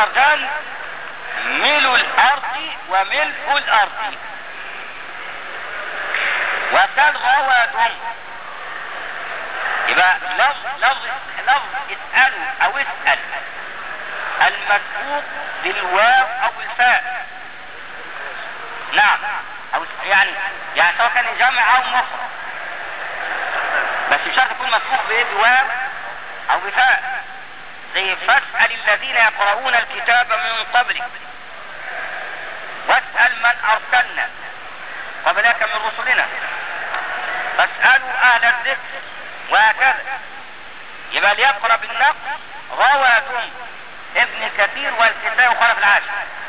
مرجان ملء الارض وملء الارض وكالغوادم يبقى لفظ لفظ لفظ اسألوا او اسأل المسبوق بالواو او الفاء نعم او يعني يعني سواء كان جمع او مفرد بس مش شرط يكون مسبوق بايه بواو او بفاء زي فاسأل الذين يقرؤون الكتاب من قبلك واسأل من ارسلنا قبلك من رسلنا فاسألوا اهل الذكر وهكذا يبقى ليقرأ بالنقص روى ابن كثير والكسائي وخلف العاشر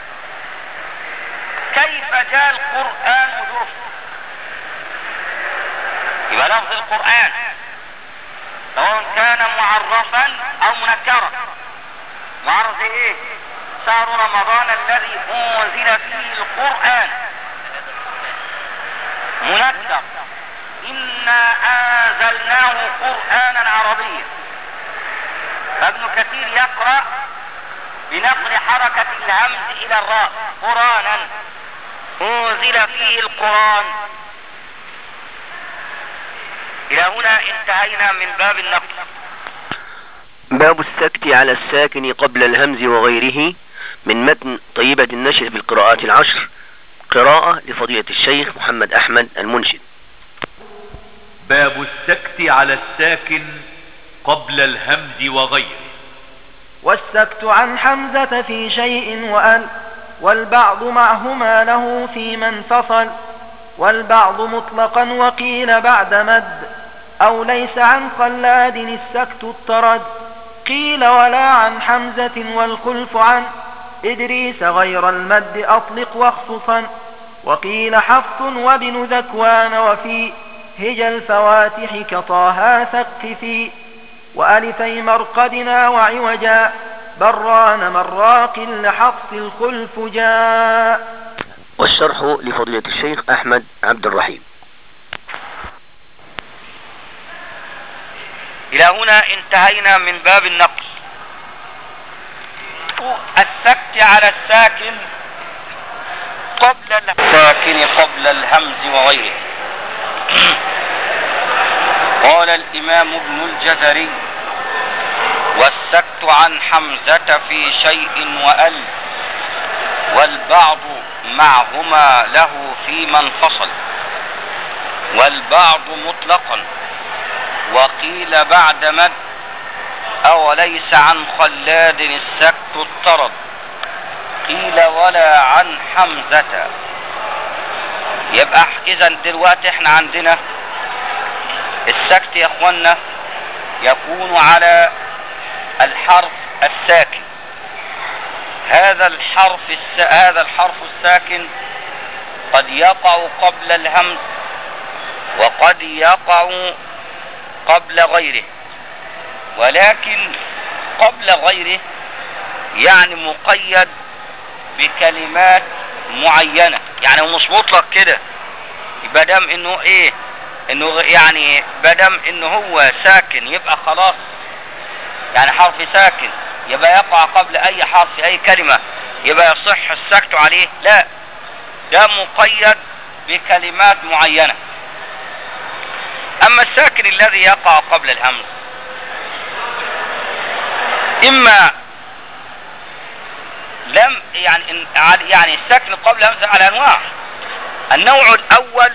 كيف جاء القرآن ودرسه يبقى لفظ القرآن سواء كان معرفا او منكرا معرف ايه شهر رمضان الذي انزل فيه القرآن منكر انا انزلناه قرآنا عربيا فابن كثير يقرأ بنقل حركة الهمز الى الراء قرانا انزل فيه القرآن الى هنا انتهينا من باب النقل باب السكت على الساكن قبل الهمز وغيره من متن طيبة النشر في القراءات العشر قراءة لفضيلة الشيخ محمد أحمد المنشد باب السكت على الساكن قبل الهمز وغيره والسكت عن حمزة في شيء وأل والبعض معهما له فيما انفصل والبعض مطلقا وقيل بعد مد أو ليس عن قلاد السكت اضطرد قيل ولا عن حمزة والخلف عن إدريس غير المد أطلق واخصصا وقيل حفص وابن ذكوان وفي هج الفواتح كطاها ثقفي وألفي مرقدنا وعوجا بران مراق لحفص الخلف جاء والشرح لفضيلة الشيخ أحمد عبد الرحيم الى هنا انتهينا من باب النقل السكت على الساكن قبل الساكن قبل الهمز وغيره قال الامام ابن الجزري والسكت عن حمزة في شيء وأل والبعض معهما له فيما انفصل والبعض مطلقا وقيل بعد مد أو ليس عن خلاد السكت اضطرد قيل ولا عن حمزة يبقى اذا دلوقتي احنا عندنا السكت يا اخوانا يكون على الحرف الساكن هذا الحرف الس... هذا الحرف الساكن قد يقع قبل الهمز وقد يقع قبل غيره ولكن قبل غيره يعني مقيد بكلمات معينة يعني هو مش مطلق كده يبقى دام انه ايه انه يعني بدم انه هو ساكن يبقى خلاص يعني حرف ساكن يبقى يقع قبل اي حرف اي كلمة يبقى يصح السكت عليه لا ده مقيد بكلمات معينة اما الساكن الذي يقع قبل الهمز اما لم يعني يعني السكن قبل الهمز على انواع النوع الاول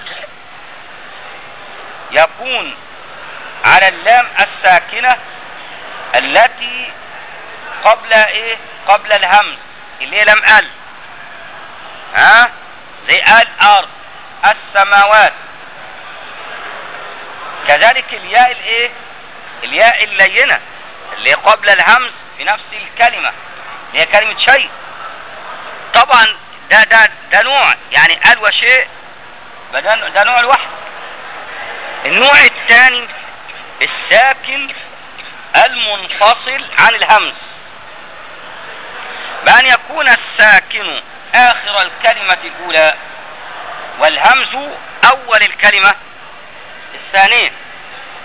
يكون على اللام الساكنة التي قبل ايه قبل الهمز اللي هي لم ال ها زي الارض السماوات كذلك الياء الايه الياء اللينة اللي قبل الهمز في نفس الكلمة اللي هي كلمة شيء طبعا ده ده ده نوع يعني قال وشيء ده, ده نوع لوحده النوع الثاني الساكن المنفصل عن الهمز بأن يكون الساكن آخر الكلمة الأولى والهمز أول الكلمة الثانية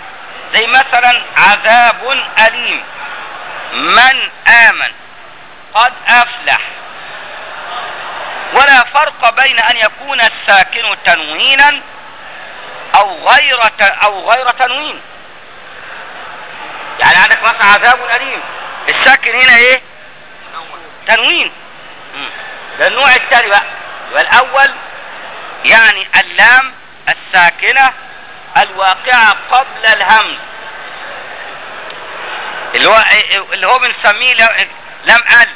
زي مثلا عذاب أليم من آمن قد افلح ولا فرق بين ان يكون الساكن تنوينا او غير ت- او غير تنوين يعني عندك مثلا عذاب اليم الساكن هنا ايه تنوين مم. ده النوع الثاني بقى يبقى الاول يعني اللام الساكنة الواقعة قبل الهمز اللي هو اللي هو بنسميه ل- لام ال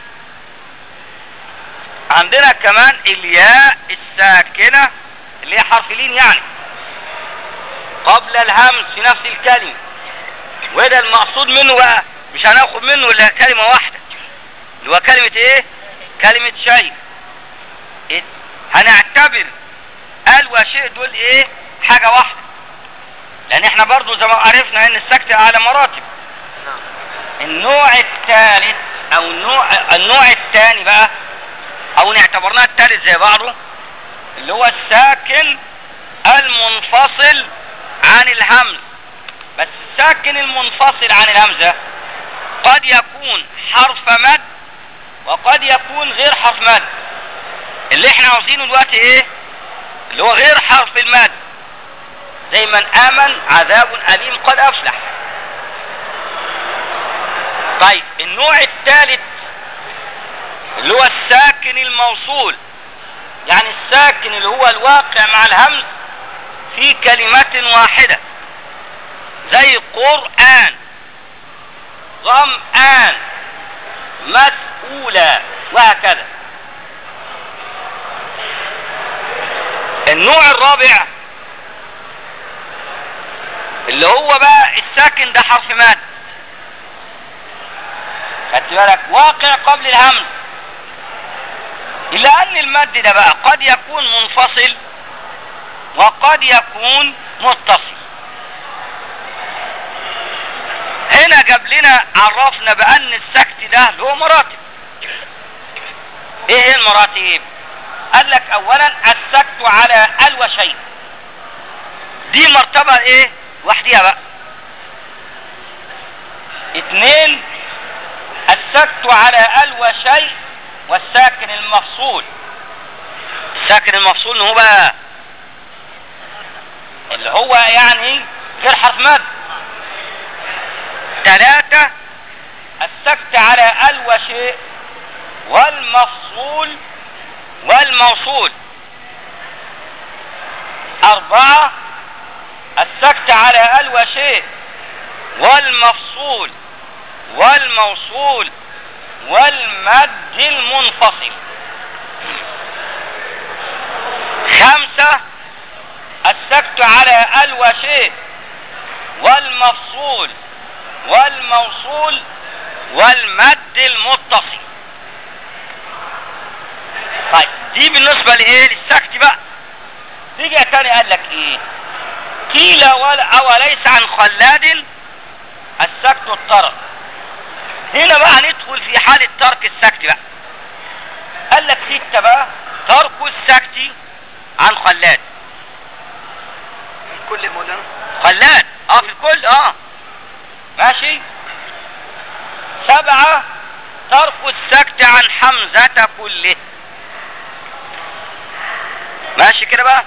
عندنا كمان الياء الساكنة اللي هي حرف لين يعني قبل الهمز في نفس الكلمة وده المقصود منه بقى مش هناخد منه الا كلمة واحدة اللي هو كلمة ايه كلمة شيء إيه؟ هنعتبر قال وشيء دول ايه حاجة واحدة لان احنا برضو زي ما عرفنا ان السكت على مراتب النوع الثالث او النوع النوع الثاني بقى او نعتبرناه الثالث زي بعضه اللي هو الساكن المنفصل عن الهمز بس الساكن المنفصل عن الهمزة قد يكون حرف مد وقد يكون غير حرف مد اللي احنا عاوزينه دلوقتي ايه اللي هو غير حرف المد زي من امن عذاب اليم قد افلح طيب النوع الثالث اللي هو الساكن الموصول يعني الساكن اللي هو الواقع مع الهمز في كلمة واحدة زي قرآن ظمآن مسؤولا وهكذا النوع الرابع اللي هو بقى الساكن ده حرف ماد خدت بالك واقع قبل الهمز إلا أن المد ده بقى قد يكون منفصل وقد يكون متصل هنا جاب لنا عرفنا بأن السكت ده له مراتب ايه هي المراتب قال لك اولا السكت على ال وشيء دي مرتبة ايه وحديها بقى اتنين السكت على ال وشيء والساكن المفصول الساكن المفصول هو بقى اللي هو يعني غير حرف مد ثلاثة السكت على ال وشيء والمفصول والموصول أربعة السكت على ال وشيء والمفصول والموصول والمد المنفصل خمسة السكت على ال وشيء والمفصول والموصول والمد المتصل طيب دي بالنسبة لايه للسكت بقى تيجي تاني قال لك ايه قيل ولا او ليس عن خلاد السكت الطرف هنا بقى ندخل في حالة ترك السكت بقى قال لك ستة بقى ترك السكت عن خلاد كل مولانا خلاد اه في الكل اه ماشي سبعة ترك السكت عن حمزة كله ماشي كده بقى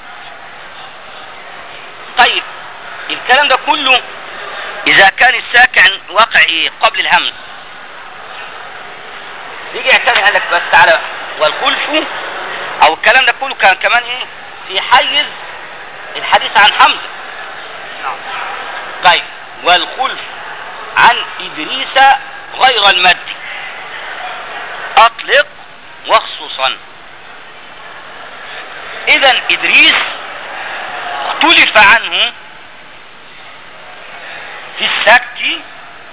طيب الكلام ده كله اذا كان الساكن واقع ايه قبل الهمز يجي يعتبر قال لك بس تعالى والخلف او الكلام ده كله كان كمان ايه في حيز الحديث عن حمزة طيب والخلف عن ادريس غير المد اطلق وخصوصا اذا ادريس اختلف عنه في السكت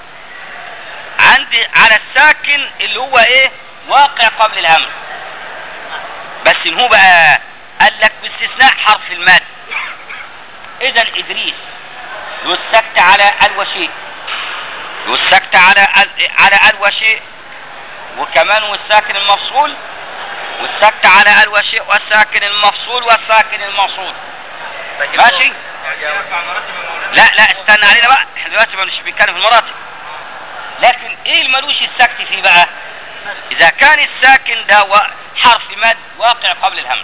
عند على الساكن اللي هو ايه واقع قبل الهمز بس ان هو بقى قال لك باستثناء حرف المد اذا ادريس له السكت على ال وشيء له السكت على ال على ال وشيء وكمان والساكن المفصول والسكت على ال وشيء والساكن المفصول والساكن الموصول ماشي لا لا استنى علينا بقى احنا دلوقتي مش بنتكلم في المراتب لكن ايه اللي ملوش السكت فيه بقى اذا كان الساكن ده و- حرف مد واقع قبل الهمز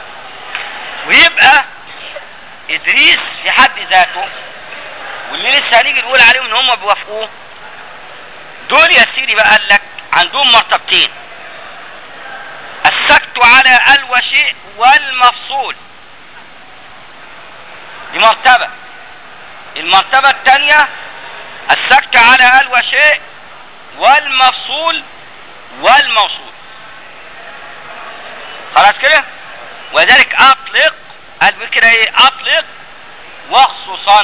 ويبقى ادريس في حد ذاته واللي لسه هنيجي نقول عليهم ان هم بيوافقوه دول يا سيدي بقى قال لك عندهم مرتبتين السكت على ال وشيء والمفصول دي مرتبة المرتبة الثانية السكت على ال وشيء والمفصول والموصول خلاص كده وذلك اطلق قال كده ايه اطلق وخصوصا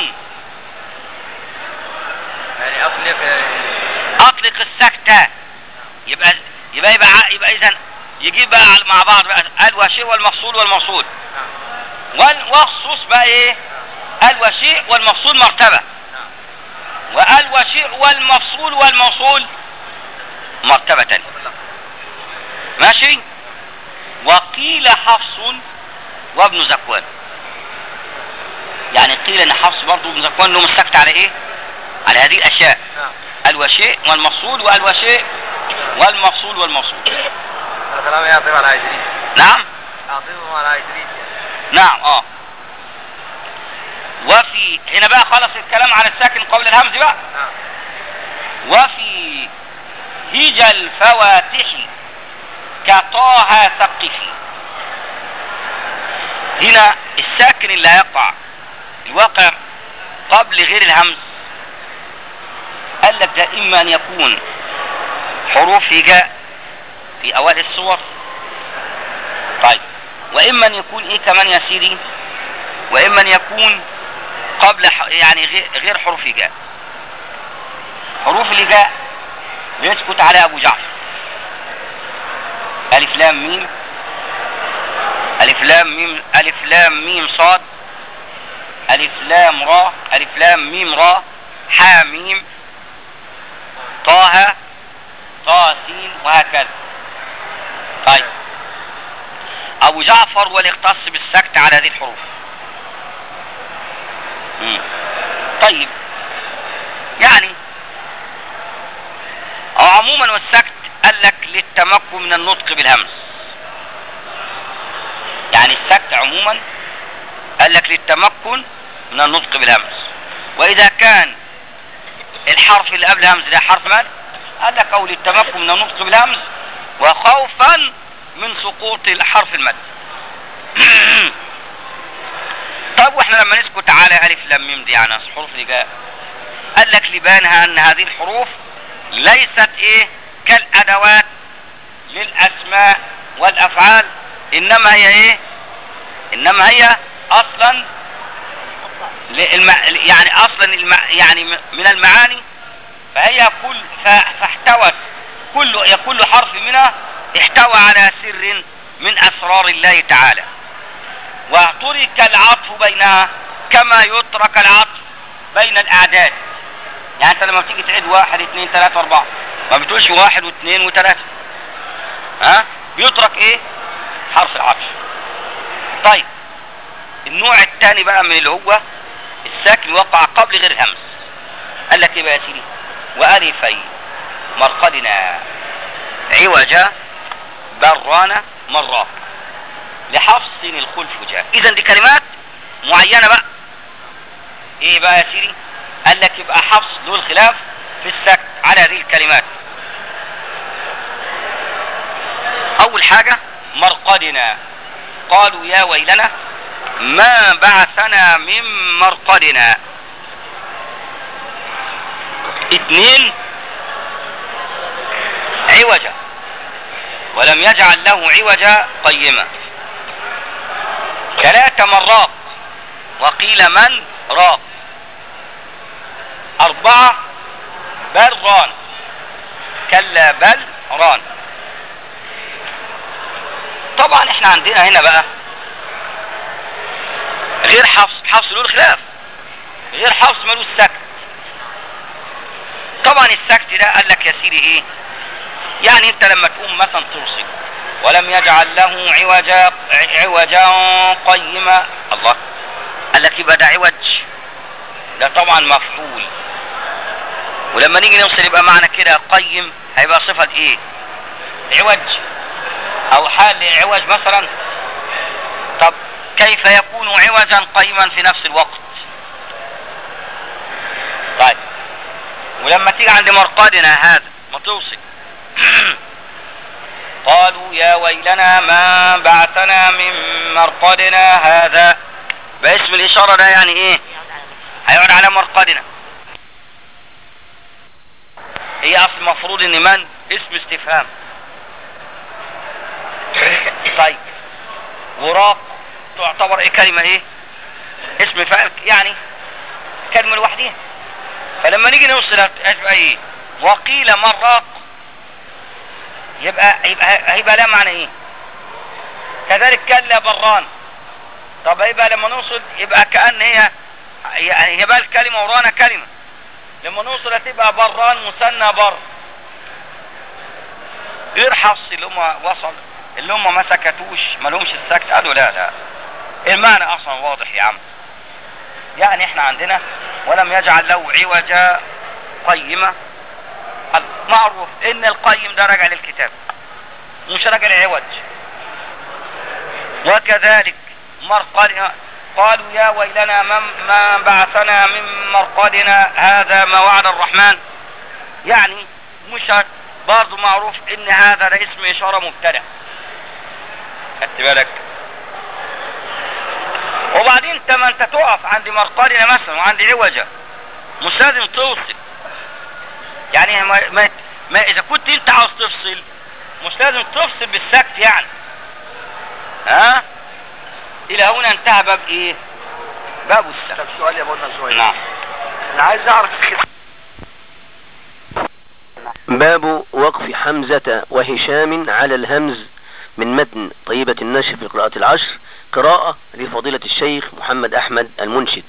يعني اطلق اطلق السكتة يبقى يبقى يبقى ع- يبقى اذا يجيب بقى على- مع بعض بقى ال وشيء والمفصول والموصول وال- واخصص بقى ايه ال وشيء والمفصول مرتبة وال وشيء والمفصول والموصول مرتبة تانية ماشي وقيل حفص وابن زكوان يعني قيل ان حفص برضه وابن زكوان لهم السكت على ايه على هذه الاشياء نعم الوشيء والمفصول والوشيء والمفصول والموصول هذا كلام يعطيه على ادريس نعم اعطيهم على ادريس نعم اه وفي هنا بقى خلص الكلام عن الساكن قبل الهمز بقى نعم وفي هج الفواتح كطه ثقفي هنا الساكن اللي هيقع الواقع قبل غير الهمز قال لك ده اما ان يكون حروف هجاء في اوائل الصور طيب واما ان يكون ايه كمان يا سيدي واما ان يكون قبل ح- يعني غير- غير حروف هجاء حروف الهجاء يسكت على ابو جعفر الف لام ميم الف لام ميم الف لام ميم صاد الف لام را الف لام ميم را حا ميم طه طا سين وهكذا طيب ابو جعفر هو اللي اختص بالسكت على هذه الحروف مم. طيب يعني او عموما والسكت قال لك للتمكن من النطق بالهمز يعني السكت عموما قال لك للتمكن من النطق بالهمز واذا كان الحرف اللي قبل الهمز ده حرف مد قال لك او للتمكن من النطق بالهمز وخوفا من سقوط الحرف المد طب واحنا لما نسكت على الف لام ميم دي يعني الحروف اللي جاء قال لك لبانها ان هذه الحروف ليست ايه كالادوات للاسماء والافعال انما هي ايه انما هي اصلا للم... يعني اصلا الم... يعني م- من المعاني فهي كل ف... فاحتوت كل كل حرف منها احتوى على سر من اسرار الله تعالى وترك العطف بينها كما يترك العطف بين الاعداد يعني انت لما بتيجي تعد واحد اثنين ثلاثة اربعة ما بتقولش واحد واثنين وثلاثة ها بيترك ايه حرف العطف طيب النوع الثاني بقى من اللي هو الساكن وقع قبل غير الهمز قال لك ايه بقى يا سيدي والفي مرقدنا عوجا برانا مرة لحفص الخلف جاء اذا دي كلمات معينة بقى ايه بقى يا سيدي قال لك يبقى حفص له الخلاف في السكت على هذه الكلمات اول حاجة مرقدنا قالوا يا ويلنا ما بعثنا من مرقدنا اثنين عوجا ولم يجعل له عوجا قيما ثلاث مرات وقيل من راق أربعة بل ران كلا بل ران طبعا احنا عندنا هنا بقى غير حفص حفص له الخلاف غير حفص ملوش سكت طبعا السكت ده قال لك يا سيدي ايه يعني انت لما تقوم مثلا ترصد ولم يجعل له عوجا عوجا قيما الله قال لك يبقى ده عوج ده طبعا مفعول ولما نيجي نوصل يبقى معنى كده قيم هيبقى صفة ايه عوج او حال عوج مثلا طب كيف يكون عوجا قيما في نفس الوقت طيب ولما تيجي عند مرقدنا هذا ما توصل قالوا يا ويلنا ما بعثنا من مرقدنا هذا باسم الإشارة ده يعني ايه هيقعد على مرقدنا هي اصل المفروض ان من اسم استفهام طيب وراق تعتبر ايه كلمة ايه اسم فاعل يعني كلمة لوحدها فلما نيجي نوصل هتبقى ايه وقيل من راق يبقى يبقى هيبقى لها معنى ايه كذلك كلا بران طب يبقى لما نوصل يبقى كأن هي يعني هي بقى الكلمة ورانا كلمة لما نوصل هتبقى بران مثنى بر غير حص اللي هم وصل اللي هم ما سكتوش ما لهمش السكت قالوا لا لا المعنى اصلا واضح يا عم يعني احنا عندنا ولم يجعل له عوجا قيمة معروف ان القيم ده راجع للكتاب مش راجع للعوج وكذلك مرقد قالوا يا ويلنا من ما بعثنا من مرقدنا هذا ما وعد الرحمن يعني مش برضه معروف ان هذا ده اسم اشاره مبتدا خدت بالك وبعدين انت ما انت تقف عند مرقدنا مثلا وعند عوجه مش لازم توصل يعني ما, ما, ما اذا كنت انت عاوز تفصل مش لازم تفصل بالسكت يعني ها الى هنا انتهى باب ايه باب السكت طب سؤال يا مولانا صغير نعم انا عايز اعرف باب وقف حمزة وهشام على الهمز من متن طيبة النشر في القراءات العشر قراءة لفضيلة الشيخ محمد أحمد المنشد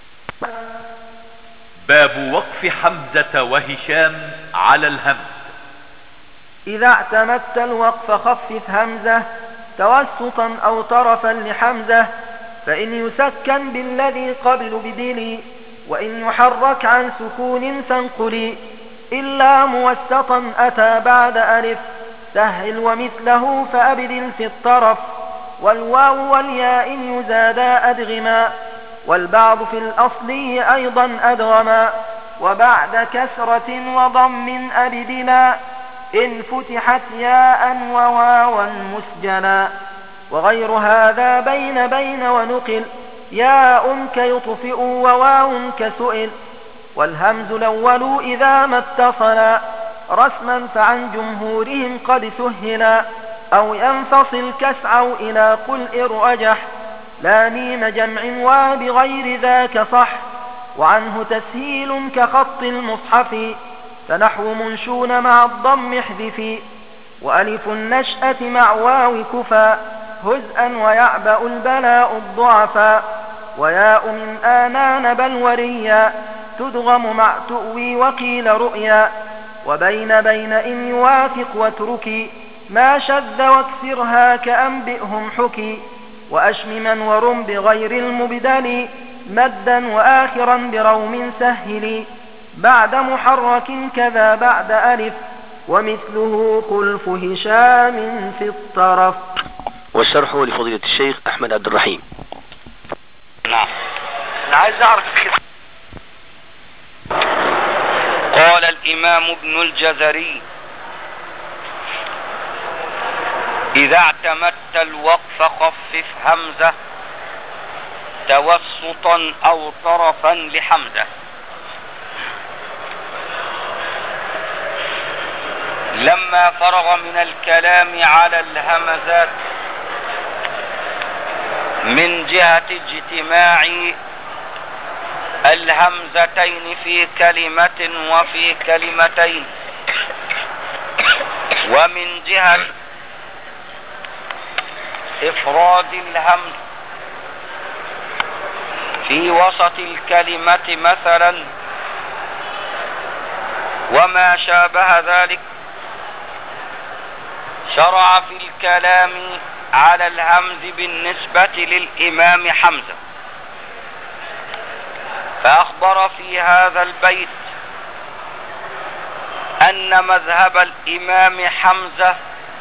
باب وقف حمزة وهشام على الهمز إذا اعتمدت الوقف خفف همزة توسطا أو طرفا لحمزة فإن يسكن بالذي قبل بدلي وإن يحرك عن سكون فانقلي إلا موسطا أتى بعد ألف سهل ومثله فأبدل في الطرف والواو والياء يزادا أدغما والبعض في الأصلي أيضا أدغما وبعد كسرة وضم أبدلا إن فتحت ياء وواوا مسجلا وغير هذا بين بين ونقل ياء كيطفئ وواو كسئل والهمز الأول إذا ما اتصلا رسما فعن جمهورهم قد سهلا أو ينفصل كسعوا إلى قل إرأجح لا ميم جمع وبغير ذاك صح وعنه تسهيل كخط المصحف فنحو منشون مع الضم احذفي وألف النشأة مع واو كفى هزءا ويعبأ البلاء الضعفا وياء من آنان بل وريا تدغم مع تؤوي وقيل رؤيا وبين بين إن يوافق واتركي ما شذ واكسرها كأنبئهم حكي وأشمما ورم بغير المبدل مدا وآخرا بروم سهل بعد محرك كذا بعد ألف ومثله خلف هشام في الطرف والشرح لفضيلة الشيخ أحمد عبد الرحيم نعم أنا عايز أعرف قال الإمام ابن الجزري إذا اعتمدت الوقف خفف همزة توسطا أو طرفا لحمزة لما فرغ من الكلام على الهمزات من جهة اجتماع الهمزتين في كلمة وفي كلمتين ومن جهة إفراد الهمز في وسط الكلمة مثلا وما شابه ذلك شرع في الكلام على الهمز بالنسبة للإمام حمزة فأخبر في هذا البيت أن مذهب الإمام حمزة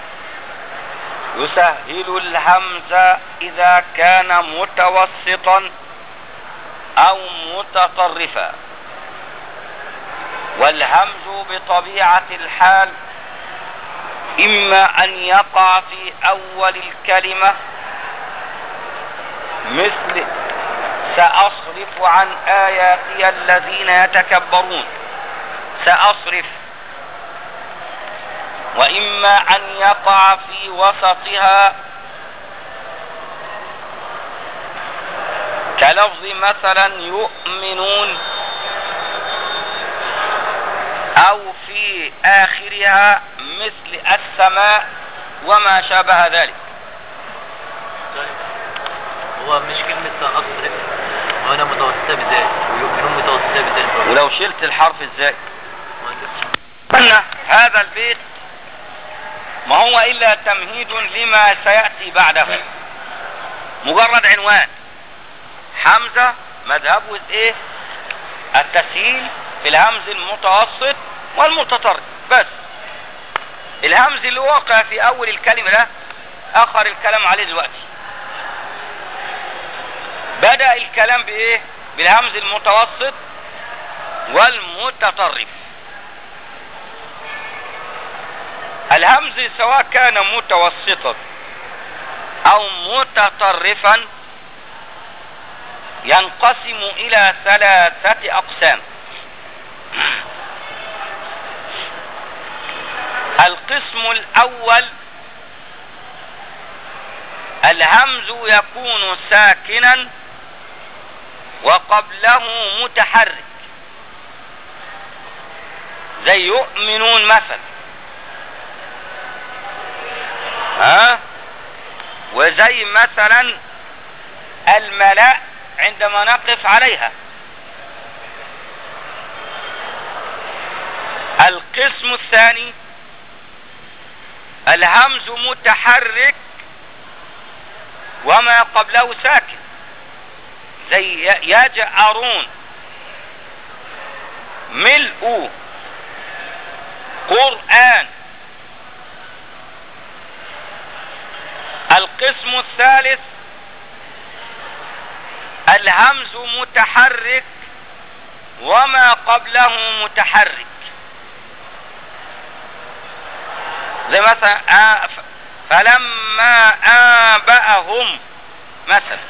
يسهل الهمز إذا كان متوسطا أو متطرفا والهمز بطبيعة الحال إما أن يقع في أول الكلمة مثل سأصرف عن آياتي الذين يتكبرون سأصرف وإما أن يقع في وسطها كلفظ مثلا يؤمنون أو في آخرها مثل السماء وما شابه ذلك هو مش كلمة سأصرف وأنا متوسطة بذات ويؤمنون متوسطة بذات ولو شلت الحرف ازاي قلنا هذا البيت ما هو إلا تمهيد لما سيأتي بعده مجرد عنوان حمزة مذهبه ايه التسهيل في الهمز المتوسط والمتطرف بس الهمز اللي واقع في اول الكلمة ده اخر الكلام عليه دلوقتي بدأ الكلام بايه بالهمز المتوسط والمتطرف الهمز سواء كان متوسطا او متطرفا ينقسم الى ثلاثة اقسام القسم الاول الهمز يكون ساكنا وقبله متحرك زي يؤمنون مثلا ها وزي مثلا الملأ عندما نقف عليها القسم الثاني الهمز متحرك وما قبله ساكن زي يجأرون ملء قرآن القسم الثالث الهمز متحرك وما قبله متحرك زي مثلا آه فلما آبأهم مثلا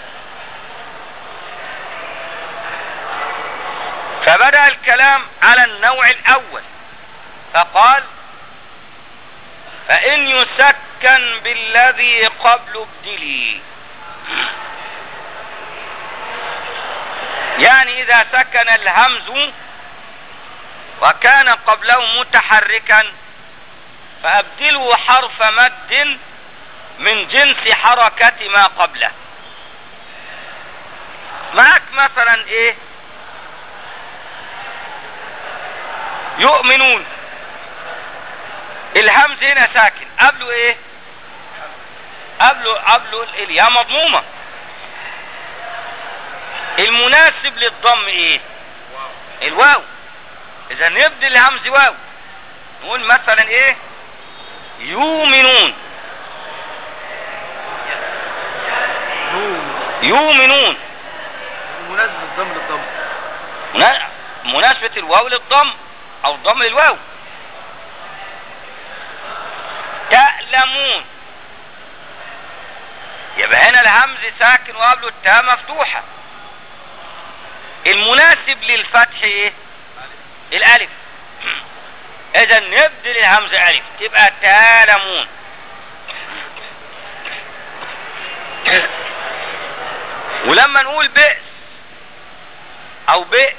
فبدأ الكلام على النوع الأول فقال فإن يسكن بالذي قبل ابدلي يعني إذا سكن الهمز وكان قبله متحركا فأبدله حرف مد من جنس حركة ما قبله معك مثلا ايه يؤمنون الهمز هنا ساكن قبله ايه قبله قبله الياء مضمومة المناسب للضم ايه الواو اذا نبدل الهمز واو نقول مثلا ايه يؤمنون يؤمنون مناسبة الضم للضم منا- مناسبة الواو للضم او الضم للواو تألمون يبقى هنا الهمز ساكن وقبله التاء مفتوحة المناسب للفتح ايه الالف اذا نبدل الهمز الف تبقى تالمون ولما نقول بئس او بئس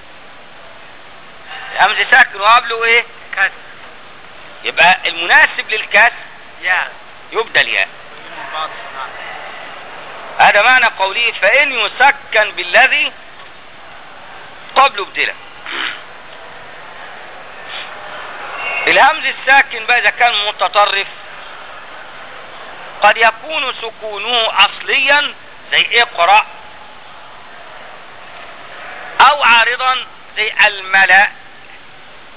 الهمز ساكن وقبله ايه كسر يبقى المناسب للكسر يا يبدل ياء من بعض نعم هذا معنى قوله فإن يسكن بالذي قبل ابدله الهمز الساكن بقى إذا كان متطرف قد يكون سكونه أصليا زي اقرأ أو عارضا زي الملأ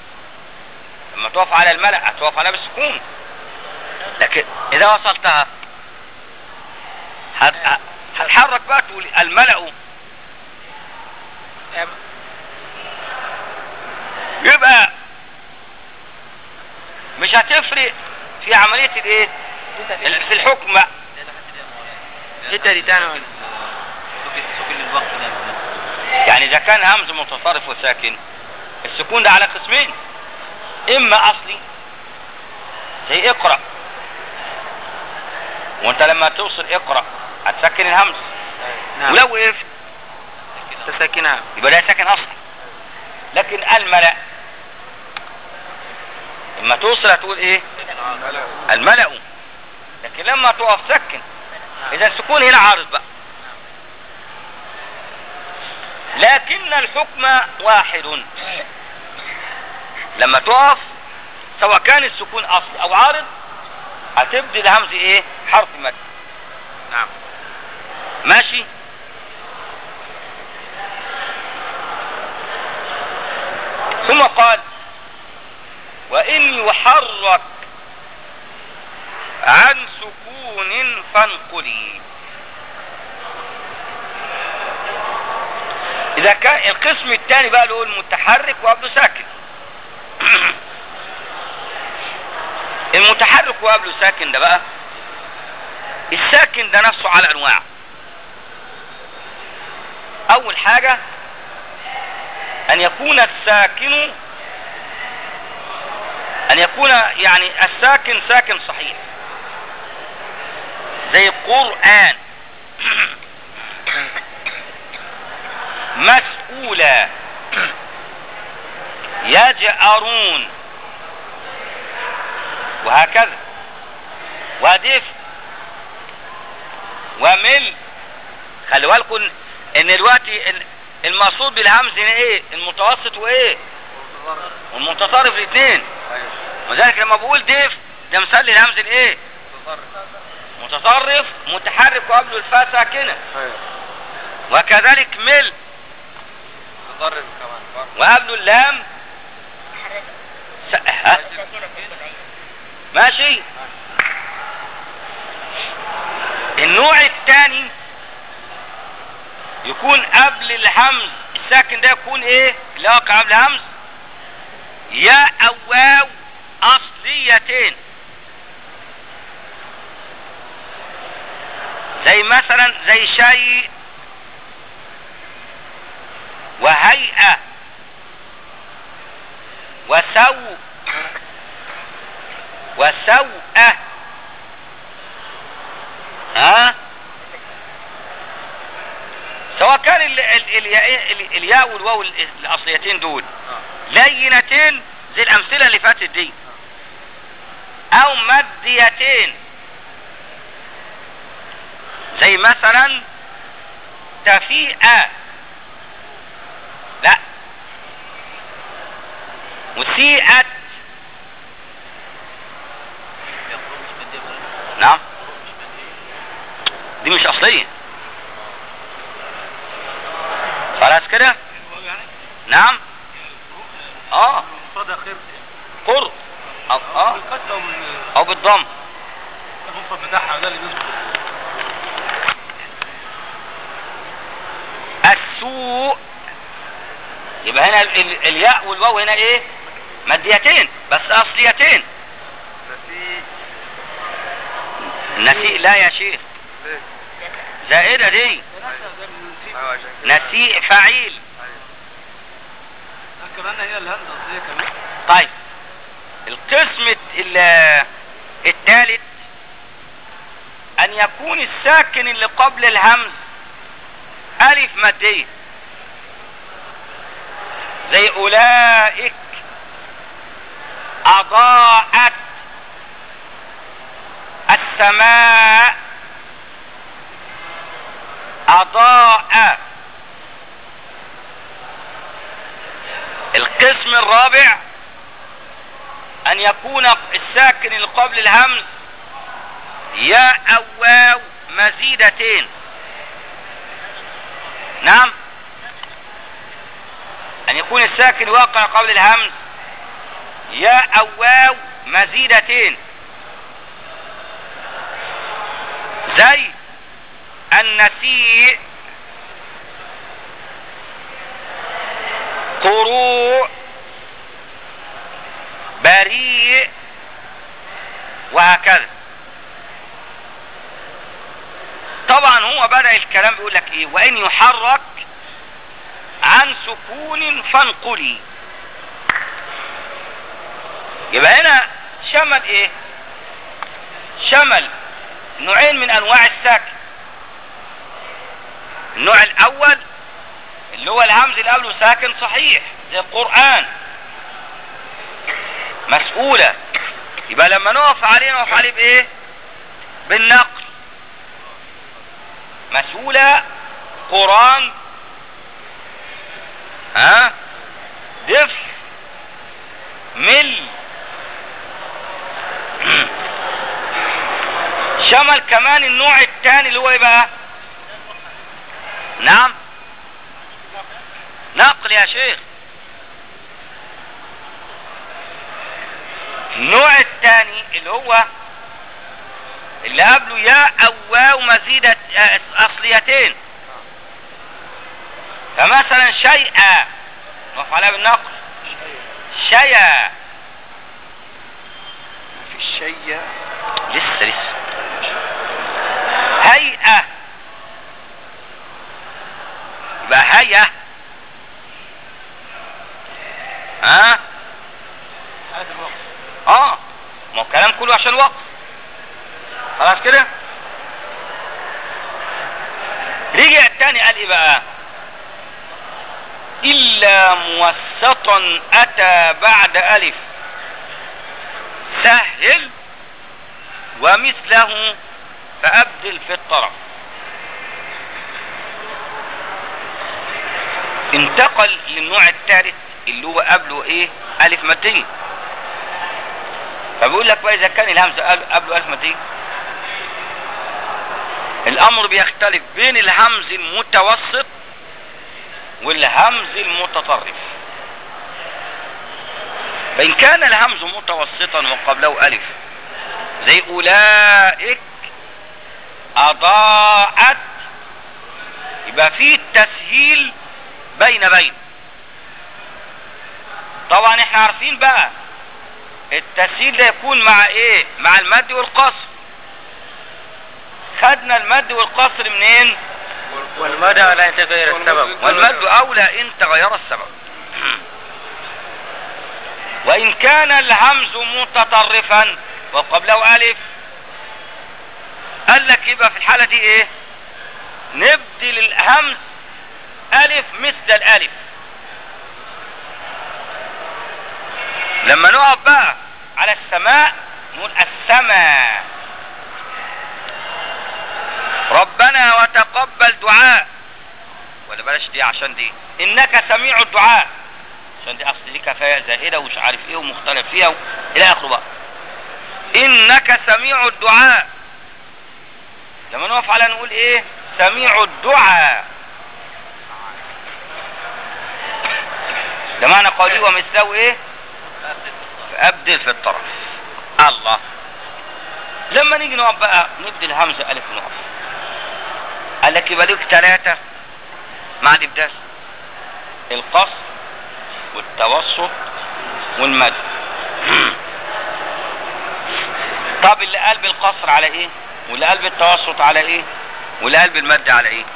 لما تقف على الملأ هتقف على بالسكون لكن إذا وصلتها هت- هتحرك بقى تقول الملأ يبقى مش هتفرق في عملية الايه ال- في الحكم بقى الحته دي تاني ولا سكن الوقت ده يعني اذا كان همز متصرف وساكن السكون ده على قسمين اما اصلي زي اقرأ وانت لما توصل اقرأ هتسكن الهمز نعم ولو وقفت تساكنها يبقى ده ساكن اصلا لكن الملأ اما توصل هتقول ايه الملأ لكن لما تقف سكن اذا السكون هنا عارض بقى لكن الحكم واحد لما تقف سواء كان السكون اصلي او عارض هتبدي الهمز ايه حرف مد نعم ماشي ثم قال وإن يحرك عن سكون فانقلي إذا كان القسم الثاني بقى اللي هو المتحرك وقبله ساكن المتحرك وقبله ساكن ده بقى الساكن ده نفسه على أنواع أول حاجة أن يكون الساكن أن يكون يعني الساكن ساكن صحيح زي القرآن مسؤولا يجأرون وهكذا ودف ومل خلي بالكم ان دلوقتي ال- المقصود بالهمز هنا ايه المتوسط وايه والمتصرف الاثنين وذلك لما بقول ديف ده مثال للهمز الايه متصرف متحرك وقبله الفاء ساكنه وكذلك مل متطرف كمان وقبله اللام س... ها؟ ماشي النوع الثاني يكون قبل الهمز الساكن ده يكون ايه اللي واقع قبل الهمز يا او واو اصليتين زي مثلا زي شيء وهيئة وسوء وسوءة ها سواء كان ال ال الياء ال- الياء والواو ال- الاصليتين دول لينتين زي الامثله اللي فاتت دي او ماديتين زي مثلا تفيئة لا وسيئت نعم دي مش اصلية خلاص كده نعم اه صدى خير قر أو, اه بالقتل او من او بالضم المفرد بتاعها ده اللي بيذكر السوء يبقى هنا ال- ال- الياء والواو هنا ايه ماديتين بس اصليتين نسيء لا يا شيخ زائدة دي نسيء فعيل كمان هي الهمزه اصليه كمان طيب القسم ال- الثالث ان يكون الساكن اللي قبل الهمز الف مادية زي اولئك اضاءت السماء اضاء القسم الرابع ان يكون الساكن اللي قبل الهمز يا او واو مزيدتين نعم ان يكون الساكن واقع قبل الهمز يا او واو مزيدتين زي النسيء قروء بريء وهكذا طبعا هو بدأ الكلام بيقول لك ايه وان يحرك عن سكون فانقلي يبقى هنا شمل ايه شمل نوعين من انواع الساكن النوع الاول اللي هو الهمز اللي قبله ساكن صحيح زي القرآن مسؤولة يبقى لما نقف عليه نقف عليه بايه بالنقل مسؤولة قرآن ها دف مل شمل كمان النوع الثاني اللي هو ايه بقى نعم نقل يا شيخ النوع الثاني اللي هو اللي قبله ياء او واو مزيدة آه، اصليتين فمثلا شيئا نقف عليها بالنقل شيئا في الشيء لسه لسه هيئة يبقى هيئة ها هذا الوقت اه ما هو الكلام كله عشان وقت خلاص كده رجع التاني قال ايه بقى الا موسطا اتى بعد الف سهل ومثله فابدل في الطرف انتقل للنوع الثالث اللي هو قبله ايه الف ماديه فبيقول لك بقى اذا كان الهمزه قبل- قبله الف ماديه الامر بيختلف بين الهمز المتوسط والهمز المتطرف فان كان الهمز متوسطا وقبله الف زي اولئك اضاءت يبقى فيه تسهيل بين بين طبعا احنا عارفين بقى التسهيل ده يكون مع ايه مع المد والقصر خدنا المد والقصر منين والمدى لا يتغير السبب والمد اولى ان تغير السبب وان كان الهمز متطرفا وقبله الف قال لك يبقى في الحالة دي ايه نبدل الهمز الف مثل الالف لما نقف بقى على السماء نقول السماء ربنا وتقبل دعاء ولا بلاش دي عشان دي انك سميع الدعاء عشان دي اصل دي كفايه زائده ومش عارف ايه ومختلف فيها و... الى اخره بقى انك سميع الدعاء لما نقف على نقول ايه سميع الدعاء ده معنى قولي ومثله ايه ابدل في الطرف الله لما نيجي نقف بقى نبدل همزه الف ونقف قال لك يبقى ليك ثلاثه مع الابدال القصر والتوسط والمد طب اللي قلب القصر على ايه واللي قلب التوسط على ايه واللي قلب المد على ايه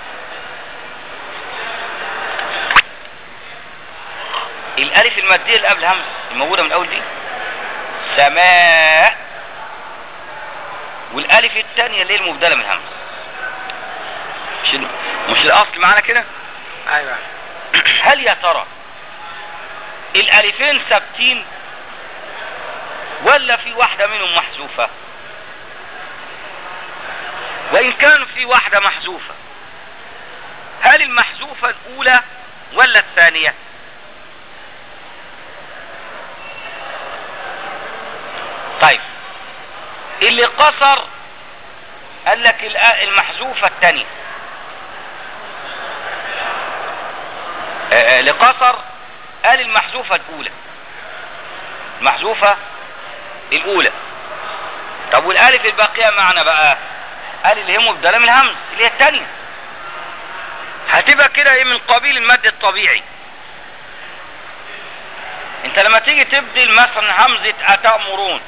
الالف الماديه اللي قبل همزه الموجوده من الاول دي سماء والالف الثانيه اللي هي المبدله من همزه مش ال- مش الاصل معانا كده ايوه هل يا ترى الالفين ثابتين ولا في واحده منهم محذوفه وان كان في واحده محذوفه هل المحذوفه الاولى ولا الثانيه طيب اللي قصر قال لك الآ- المحذوفه الثانيه آه، آه، لقصر قال المحذوفة الأولى المحذوفة الأولى طب والألف الباقية معنا بقى قال اللي هي مبدله من الهمز اللي هي الثانيه هتبقى كده ايه من قبيل المد الطبيعي انت لما تيجي تبدل مثلا همزه اتامرون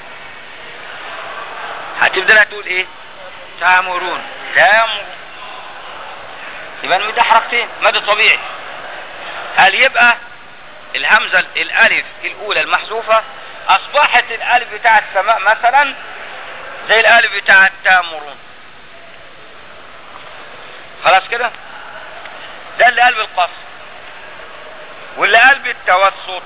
هتبدلها تقول ايه تامرون تامر يبقى المد ده حركتين مد طبيعي هل يبقى الهمزه الالف الاولى المحذوفه اصبحت الالف بتاع السماء مثلا زي الالف بتاع التامرون خلاص كده ده اللي قلب القصر واللي قلب التوسط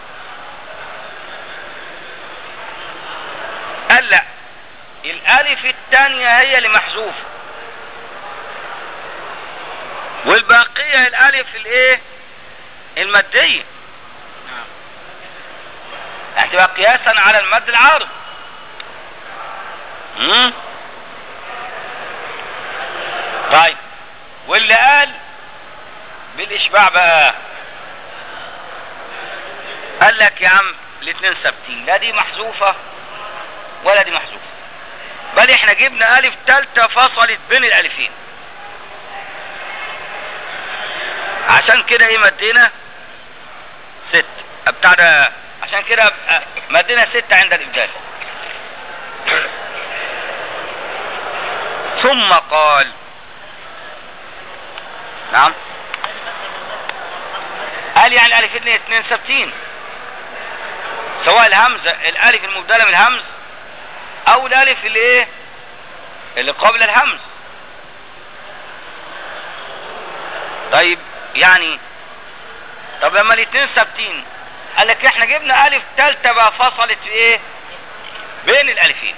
قال لا الالف الثانية هي اللي محذوفة والباقية الالف الايه المادية هتبقى قياسا على المد العارض مم؟ طيب واللي قال بالاشباع بقى قال لك يا عم الاثنين ثابتين لا دي محذوفة ولا دي محذوفة بل احنا جبنا الف تالتة فصلت بين الالفين عشان كده ايه مدينا ست بتاع ده عشان كده مدينا ستة عند الابدال ثم قال نعم قال يعني الالف اثنين اثنين ثابتين سواء الهمزة الالف المبدلة من الهمز او الالف اللي ايه اللي قبل الهمز طيب يعني طب لما الاثنين ثابتين قال لك احنا جبنا الف تالتة بقى فصلت في ايه بين الالفين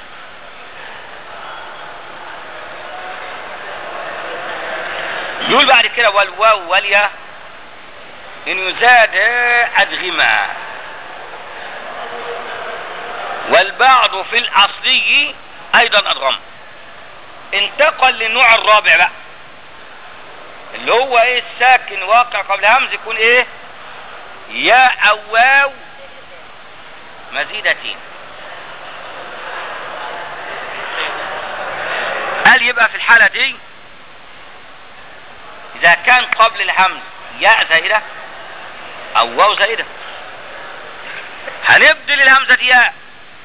يقول بعد كده والواو واليا ان يزاد ادغما والبعض في الاصلي ايضا ادغم انتقل للنوع الرابع بقى اللي هو ايه الساكن واقع قبل همز يكون ايه يا او واو مزيدتين قال يبقى في الحالة دي اذا كان قبل الهمز ياء زائدة او واو زائدة هنبدل الهمزة دي ياء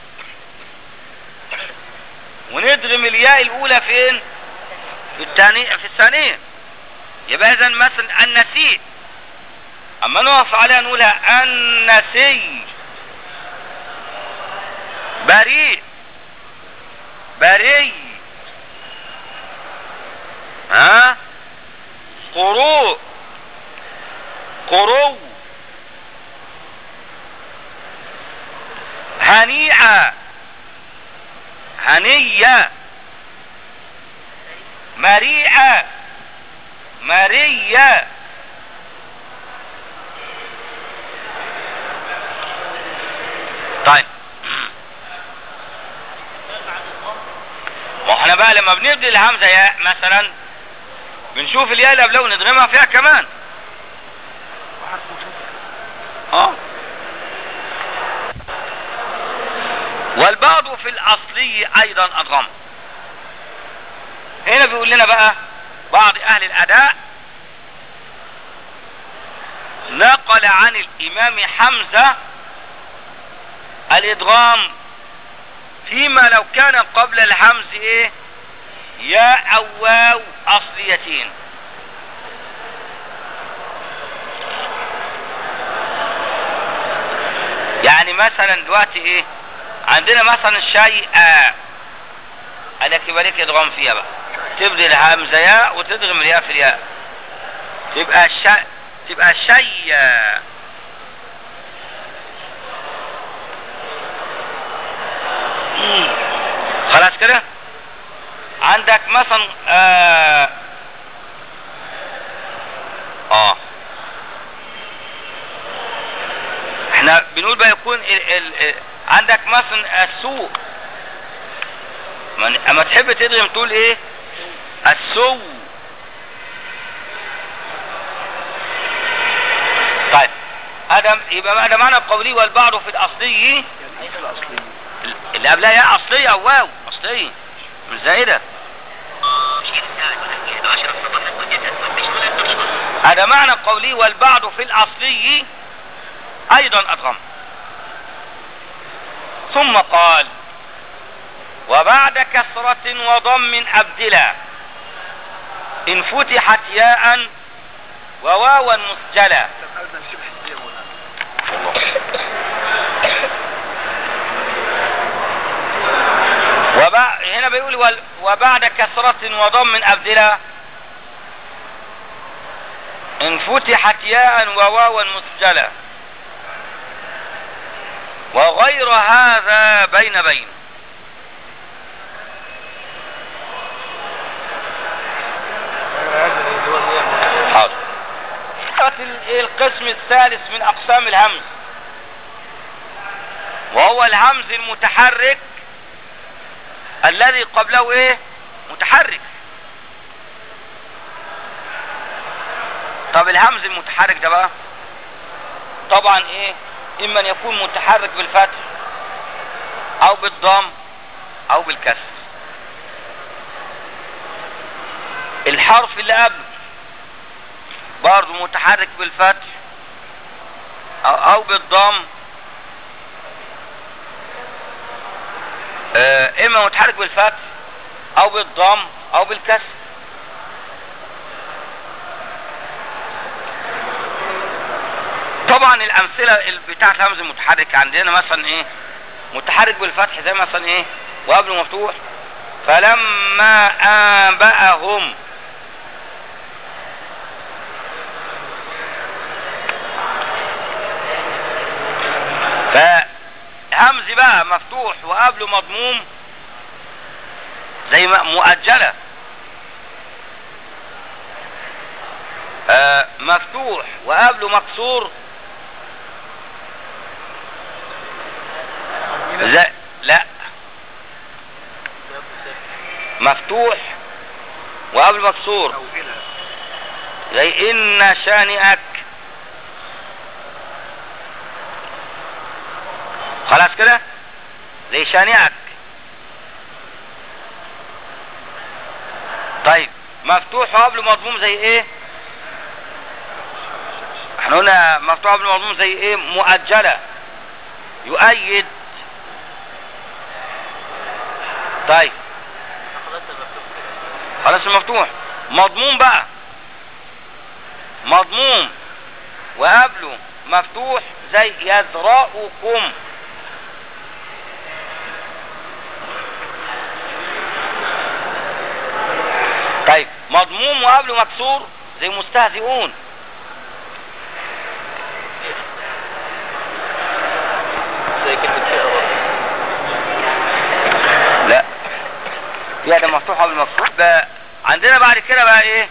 وندغم الياء الاولى فين في الثانية في الثانية يبقى اذا مثلا النسيء اما نقف عليها نقولها النسي بريء بريء ها قروء قرو هنيئة هنية مريئة مرية طيب ما احنا بقى لما بنبدل الهمزة ياء مثلا بنشوف الياء اللي قبلها وندغمها فيها كمان اه والبعض في الاصلي ايضا ادغم هنا بيقول لنا بقى بعض اهل الاداء نقل عن الامام حمزة الادغام فيما لو كان قبل الهمز ايه يا او واو اصليتين يعني مثلا دلوقتي ايه عندنا مثلا شيء قال لك يبقى ليك ادغام فيها بقى تبدي الهمزه ياء وتدغم الياء في الياء تبقى الشيء تبقى شيء خلاص كده عندك مثلا اه, آه. احنا بنقول بقى يكون ال ال عندك مثلا السوء اما تحب تدغم تقول ايه السو طيب هذا يبقى هذا معنى قولي والبعض في الاصلي اللي قبلها يا اصلية او واو اصلية مش زائدة هذا معنى قولي والبعض في الأصلي أيضا أدغم ثم قال وبعد كسرة وضم أبدلا إن فتحت ياء وواوا مسجلا وبع... هنا بيقول وال... وبعد كسرة وضم أبدلا إن فتحت ياء وواوا مسجلا وغير هذا بين بين حاضر القسم الثالث من أقسام الهمز وهو الهمز المتحرك الذي قبله ايه متحرك طب الهمز المتحرك ده بقى طبعا ايه اما ان يكون متحرك بالفتح او بالضم او بالكسر الحرف اللي قبله برضه متحرك بالفتح او, أو بالضم آه، اما متحرك بالفتح او بالضم او بالكسر طبعا الامثله ال- بتاعه الهمز المتحرك عندنا مثلا ايه متحرك بالفتح زي مثلا ايه وقبله مفتوح فلما انبأهم فهمز بقى مفتوح وقبله مضموم زي ما مؤجلة آه مفتوح وقبله مكسور زي لا مفتوح وقبله مكسور زي إن شانئك خلاص كده زي شانئك طيب مفتوح وقبله مضموم زي ايه احنا قلنا مفتوح وقبله مضموم زي ايه مؤجلة يؤيد طيب خلاص المفتوح مضموم بقى مضموم وقبله مفتوح زي يزرعكم طيب مضموم وقبله مكسور زي مستهزئون زي كلمة فئة برضه. لا فيها ده مفتوح قبل مكسور بقى عندنا بعد كده بقى ايه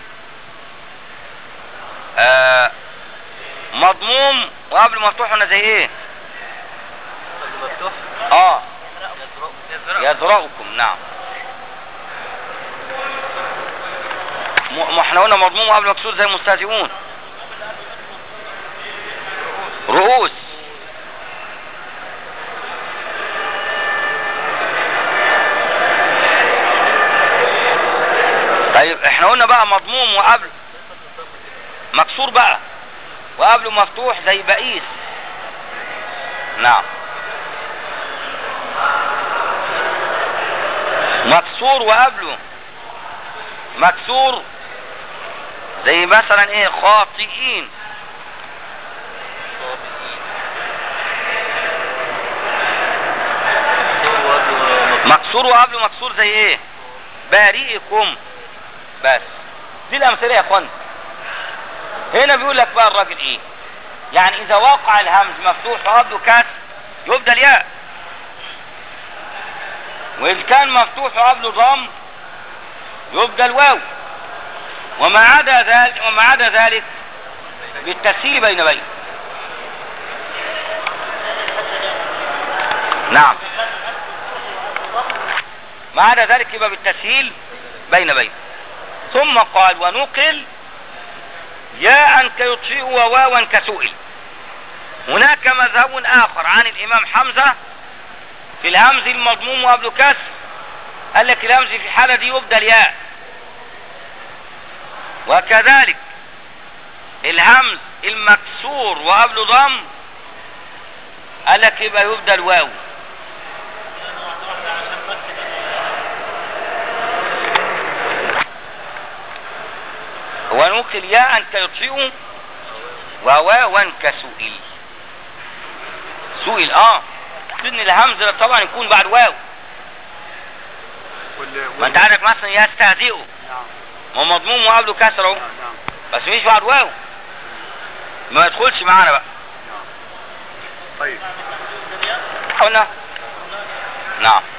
آه مضموم وقبل مفتوح قلنا زي ايه قبل مفتوح اه يزرع يزرعكم نعم م- ما احنا قلنا مضموم وقبل مكسور زي مستهزئون رؤوس طيب احنا قلنا بقى مضموم وقبل مكسور بقى وقبله مفتوح زي بئيس نعم مكسور وقبله مكسور زي مثلا ايه خاطئين مكسور وقبله مكسور زي ايه بارئكم بس دي الامثله يا اخوان هنا بيقول لك بقى الراجل ايه يعني اذا وقع الهمز مفتوح وقبله كسر يبدل ياء وإن كان مفتوح وقبله ضم يبدل واو وما عدا ذلك وما عدا ذلك بالتسهيل بين بين نعم ما عدا ذلك يبقى بالتسهيل بين بين ثم قال ونقل ياء كيطفئ وواوا كسئل هناك مذهب آخر عن الإمام حمزة في الهمز المضموم وقبله كسر قال لك الهمز في الحالة دي يبدل ياء وكذلك الهمز المكسور وقبله ضم قال لك يبقى يبدل واو ونقل ياء كيطفئ وواوا كسئل سئل اه ان الهمزه طبعا يكون بعد واو ما انت عندك مثلا يستهزئ نعم ما هو مضموم وقبله كسر اهو نعم بس مش بعد واو ما يدخلش معانا بقى طيب قلنا نعم